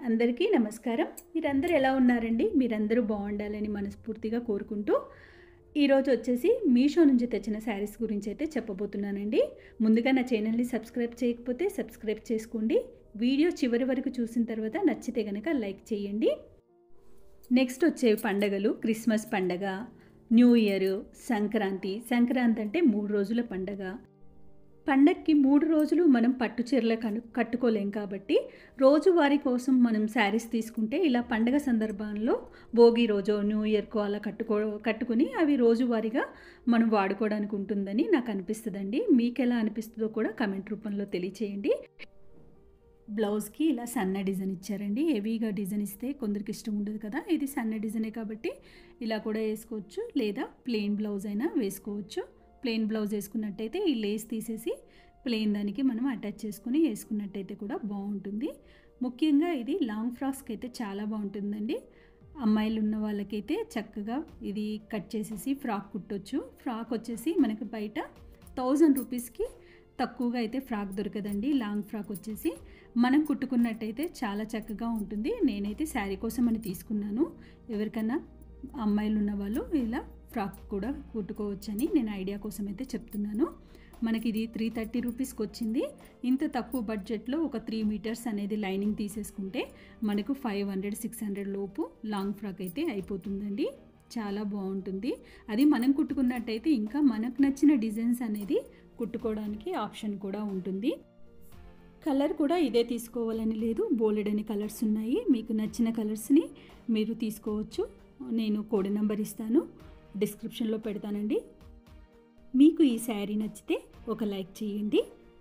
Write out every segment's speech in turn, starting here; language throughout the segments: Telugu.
అందరికీ నమస్కారం మీరందరూ ఎలా ఉన్నారండి మీరందరూ బాగుండాలని మనస్ఫూర్తిగా కోరుకుంటూ ఈరోజు వచ్చేసి మీషో నుంచి తెచ్చిన శారీస్ గురించి అయితే చెప్పబోతున్నానండి ముందుగా నా ఛానల్ని సబ్స్క్రైబ్ చేయకపోతే సబ్స్క్రైబ్ చేసుకోండి వీడియో చివరి వరకు చూసిన తర్వాత నచ్చితే కనుక లైక్ చేయండి నెక్స్ట్ వచ్చే పండగలు క్రిస్మస్ పండగ న్యూ ఇయర్ సంక్రాంతి సంక్రాంతి అంటే మూడు రోజుల పండగ పండక్కి మూడు రోజులు మనం పట్టు చీరలు కను కట్టుకోలేం కాబట్టి రోజువారీ కోసం మనం శారీస్ తీసుకుంటే ఇలా పండగ సందర్భంలో భోగి రోజు న్యూ ఇయర్కో అలా కట్టుకో కట్టుకుని అవి రోజువారీగా మనం వాడుకోవడానికి ఉంటుందని నాకు అనిపిస్తుందండి మీకు ఎలా అనిపిస్తుందో కూడా కమెంట్ రూపంలో తెలియచేయండి బ్లౌజ్కి ఇలా సన్న డిజైన్ ఇచ్చారండి హెవీగా డిజైన్ ఇస్తే కొందరికి ఇష్టం ఉండదు కదా ఇది సన్న డిజైనే కాబట్టి ఇలా కూడా వేసుకోవచ్చు లేదా ప్లెయిన్ బ్లౌజ్ అయినా వేసుకోవచ్చు ప్లెయిన్ బ్లౌజ్ వేసుకున్నట్టయితే ఈ లేస్ తీసేసి ప్లెయిన్ దానికి మనం అటాచ్ చేసుకుని వేసుకున్నట్టయితే కూడా బాగుంటుంది ముఖ్యంగా ఇది లాంగ్ ఫ్రాక్స్కి అయితే చాలా బాగుంటుందండి అమ్మాయిలు ఉన్న వాళ్ళకైతే చక్కగా ఇది కట్ చేసేసి ఫ్రాక్ కుట్టొచ్చు ఫ్రాక్ వచ్చేసి మనకి బయట థౌజండ్ రూపీస్కి తక్కువగా అయితే ఫ్రాక్ దొరకదండి లాంగ్ ఫ్రాక్ వచ్చేసి మనం కుట్టుకున్నట్టయితే చాలా చక్కగా ఉంటుంది నేనైతే శారీ కోసం అని తీసుకున్నాను ఎవరికన్నా అమ్మాయిలు ఉన్న వాళ్ళు ఇలా ఫ్రాక్ కూడా కుట్టుకోవచ్చని నేను ఐడియా కోసం అయితే చెప్తున్నాను మనకి ఇది త్రీ థర్టీ రూపీస్కి వచ్చింది ఇంత తక్కువ బడ్జెట్లో ఒక త్రీ మీటర్స్ అనేది లైనింగ్ తీసేసుకుంటే మనకు ఫైవ్ హండ్రెడ్ సిక్స్ హండ్రెడ్ లోపు లాంగ్ ఫ్రాక్ అయితే అయిపోతుందండి చాలా బాగుంటుంది అది మనం కుట్టుకున్నట్టయితే ఇంకా మనకు నచ్చిన డిజైన్స్ అనేది కుట్టుకోవడానికి ఆప్షన్ కూడా ఉంటుంది కలర్ కూడా ఇదే తీసుకోవాలని లేదు బోలెడని కలర్స్ ఉన్నాయి మీకు నచ్చిన కలర్స్ని మీరు తీసుకోవచ్చు నేను కోడ్ నెంబర్ ఇస్తాను డిస్క్రిప్షన్లో పెడతానండి మీకు ఈ శారీ నచ్చితే ఒక లైక్ చేయండి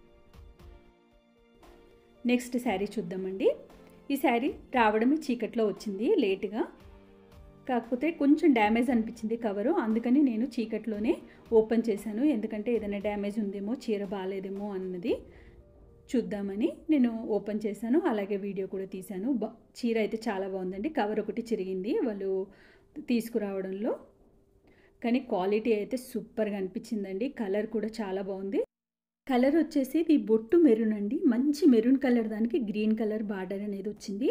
నెక్స్ట్ శారీ చూద్దామండి ఈ శారీ రావడమే చీకట్లో వచ్చింది లేటుగా కాకపోతే కొంచెం డ్యామేజ్ అనిపించింది కవరు అందుకని నేను చీకట్లోనే ఓపెన్ చేశాను ఎందుకంటే ఏదైనా డ్యామేజ్ ఉందేమో చీర బాగాలేదేమో అన్నది చూద్దామని నేను ఓపెన్ చేశాను అలాగే వీడియో కూడా తీశాను బా చీర అయితే చాలా బాగుందండి కవర్ ఒకటి చిరిగింది వాళ్ళు తీసుకురావడంలో కానీ క్వాలిటీ అయితే సూపర్గా అనిపించిందండి కలర్ కూడా చాలా బాగుంది కలర్ వచ్చేసి ఇది బొట్టు మెరూన్ అండి మంచి మెరూన్ కలర్ దానికి గ్రీన్ కలర్ బార్డర్ అనేది వచ్చింది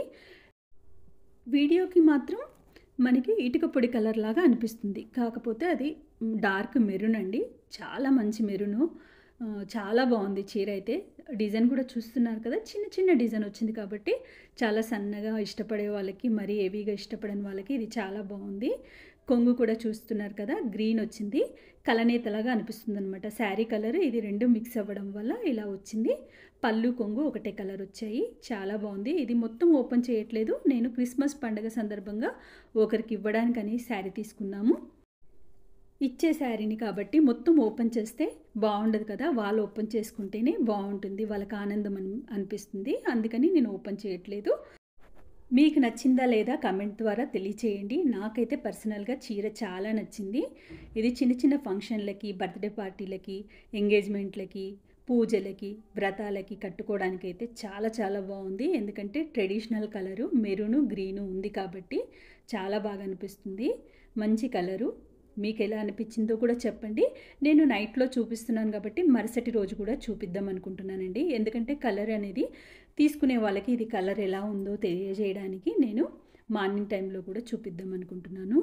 వీడియోకి మాత్రం మనకి ఇటుక పొడి కలర్ లాగా అనిపిస్తుంది కాకపోతే అది డార్క్ మెరూన్ అండి చాలా మంచి మెరూను చాలా బాగుంది చీర అయితే డిజైన్ కూడా చూస్తున్నారు కదా చిన్న చిన్న డిజైన్ వచ్చింది కాబట్టి చాలా సన్నగా ఇష్టపడే వాళ్ళకి మరీ హెవీగా ఇష్టపడని వాళ్ళకి ఇది చాలా బాగుంది కొంగు కూడా చూస్తున్నారు కదా గ్రీన్ వచ్చింది కలనేతలాగా అనిపిస్తుంది అనమాట శారీ కలర్ ఇది రెండు మిక్స్ అవ్వడం వల్ల ఇలా వచ్చింది పళ్ళు కొంగు ఒకటే కలర్ వచ్చాయి చాలా బాగుంది ఇది మొత్తం ఓపెన్ చేయట్లేదు నేను క్రిస్మస్ పండుగ సందర్భంగా ఒకరికి ఇవ్వడానికని శారీ తీసుకున్నాము ఇచ్చే శారీని కాబట్టి మొత్తం ఓపెన్ చేస్తే బాగుండదు కదా వాళ్ళు ఓపెన్ చేసుకుంటేనే బాగుంటుంది వాళ్ళకి ఆనందం అని అనిపిస్తుంది అందుకని నేను ఓపెన్ చేయట్లేదు మీకు నచ్చిందా లేదా కమెంట్ ద్వారా తెలియచేయండి నాకైతే పర్సనల్గా చీర చాలా నచ్చింది ఇది చిన్న చిన్న ఫంక్షన్లకి బర్త్డే పార్టీలకి ఎంగేజ్మెంట్లకి పూజలకి వ్రతాలకి కట్టుకోవడానికి అయితే చాలా చాలా బాగుంది ఎందుకంటే ట్రెడిషనల్ కలరు మెరూను గ్రీను ఉంది కాబట్టి చాలా బాగా అనిపిస్తుంది మంచి కలరు మీకు ఎలా అనిపించిందో కూడా చెప్పండి నేను నైట్లో చూపిస్తున్నాను కాబట్టి మరుసటి రోజు కూడా చూపిద్దాం అనుకుంటున్నానండి ఎందుకంటే కలర్ అనేది తీసుకునే వాళ్ళకి ఇది కలర్ ఎలా ఉందో తెలియజేయడానికి నేను మార్నింగ్ టైంలో కూడా చూపిద్దాం అనుకుంటున్నాను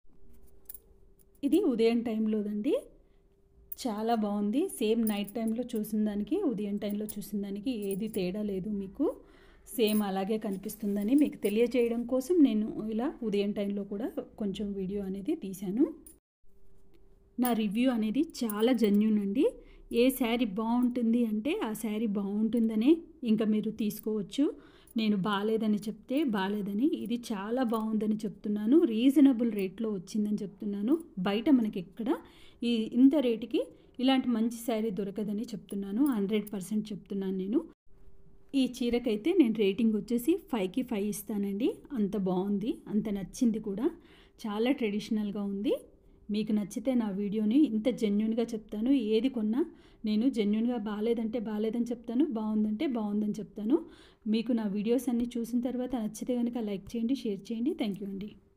ఇది ఉదయం టైంలోదండి చాలా బాగుంది సేమ్ నైట్ టైంలో చూసిన దానికి ఉదయం టైంలో చూసిన దానికి ఏది తేడా లేదు మీకు సేమ్ అలాగే కనిపిస్తుందని మీకు తెలియజేయడం కోసం నేను ఇలా ఉదయం టైంలో కూడా కొంచెం వీడియో అనేది తీశాను నా రివ్యూ అనేది చాలా జెన్యున్ అండి ఏ శారీ బాగుంటుంది అంటే ఆ శారీ బాగుంటుందనే ఇంకా మీరు తీసుకోవచ్చు నేను బాగాలేదని చెప్తే బాగాలేదని ఇది చాలా బాగుందని చెప్తున్నాను రీజనబుల్ రేట్లో వచ్చిందని చెప్తున్నాను బయట మనకి ఎక్కడ ఈ ఇంత రేటుకి ఇలాంటి మంచి శారీ దొరకదని చెప్తున్నాను హండ్రెడ్ పర్సెంట్ చెప్తున్నాను నేను ఈ చీరకైతే నేను రేటింగ్ వచ్చేసి ఫైవ్కి ఫైవ్ ఇస్తానండి అంత బాగుంది అంత నచ్చింది కూడా చాలా ట్రెడిషనల్గా ఉంది మీకు నచ్చితే నా వీడియోని ఇంత జెన్యున్గా చెప్తాను ఏది కొన్నా నేను జెన్యున్గా బాగాలేదంటే బాగాలేదని చెప్తాను బాగుందంటే బాగుందని చెప్తాను మీకు నా వీడియోస్ అన్నీ చూసిన తర్వాత నచ్చితే కనుక లైక్ చేయండి షేర్ చేయండి థ్యాంక్ యూ అండి